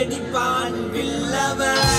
அடிப்பான் வில்லவன்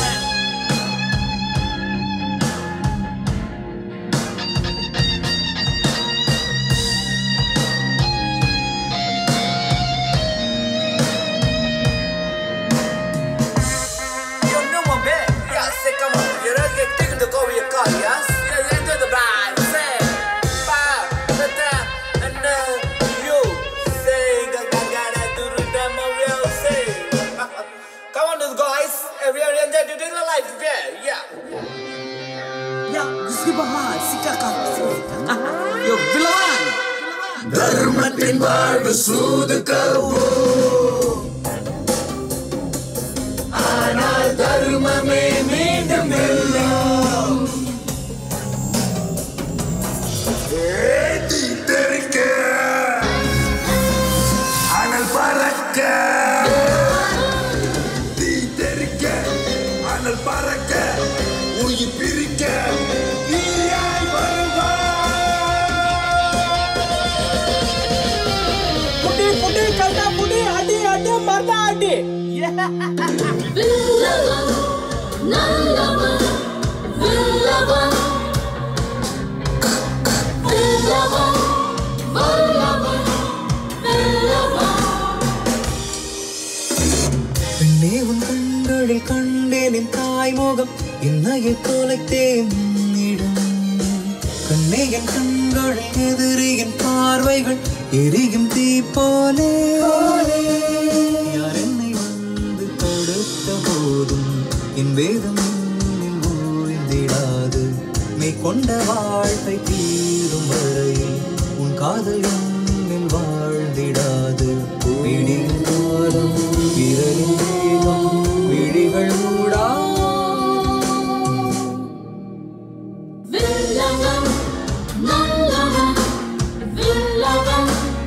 You know my man. Yeah, say come on. You know, get taken to go with your car, yes? Yeah, you enter the bride. Say, five, the time, and now you say, ga ga ga da do do da ma real say. Come on, those guys. We are enjoying to do the life today. Yeah. Ya, Gusti Bahar, silakan. Yo, வில்லவன் தர்மத்தின் வாழ்வு சூது கருவோ ஆனால் தர்மமே மீண்டும் வெல்லும் ஏத்தி தெரிக்க அனல் பறக்க தீ தெரிக்க அனல் பறக்க உயிர் பிரிக்க தீயாய் வருவார் புடி புடி கண்டா புடி அடி அடி மர்தா அடி வில்லவன் நல்லவன் வில்லவன் வில்லவன் வல்லவன் வில்லவன் பெண்ணே உன் கண்களில் கண்டேன் என் தாய் முகம் என்னையை தொலைத்தேன் உன்னிடம் கண்ணே என் கண்களில் எதிரியின் பார்வைகள் எரியும் தீ போலே யார் என்னை வந்து தடுத்த போதும் என் வேதம் என்னில் ஓய்ந்திடாது மெய் கொண்ட வாழ்க்கை தீரும் வரையில் உன் காதல் என்னில் வாழ்ந்திடாது விடியும் காலம் விரலின் வேகம் விழிகள் மூடா வில்லவன் நல்லவன் வில்லவன்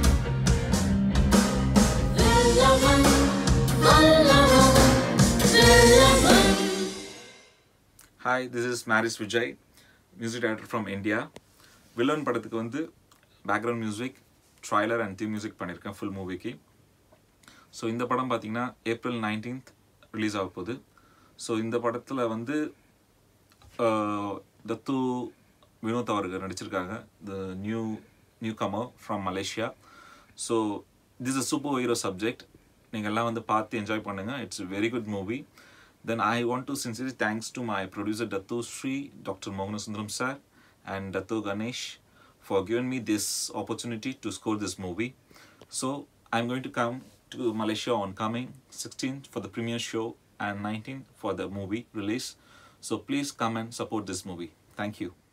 வில்லவன் வல்லவன் வில்லவன் hi this is Mary's Vijay music director from India villain படத்துக்கு வந்து background music trailer and theme music பண்ணியிருக்கேன் ஃபுல் மூவிக்கு ஸோ இந்த படம் பார்த்தீங்கன்னா ஏப்ரல் நைன்டீன்த் ரிலீஸ் ஆக போகுது ஸோ இந்த படத்தில் வந்து ஆஹ், தத்து வினோத் அவர்கள் நடிச்சிருக்காங்க the new newcomer from Malaysia so this a super hero subject நீங்கள் எல்லாம் வந்து பார்த்து என்ஜாய் பண்ணுங்கள் it's very good movie then I want to sincerely thanks to my producer தத்து ஸ்ரீ டாக்டர் மோகன சுந்தரம் சார் அண்ட் தத்து Ganesh for giving me this opportunity to score this movie. So I'm going to come to Malaysia on coming 16th for the premiere show and 19th for the movie release. So please come and support this movie. Thank you.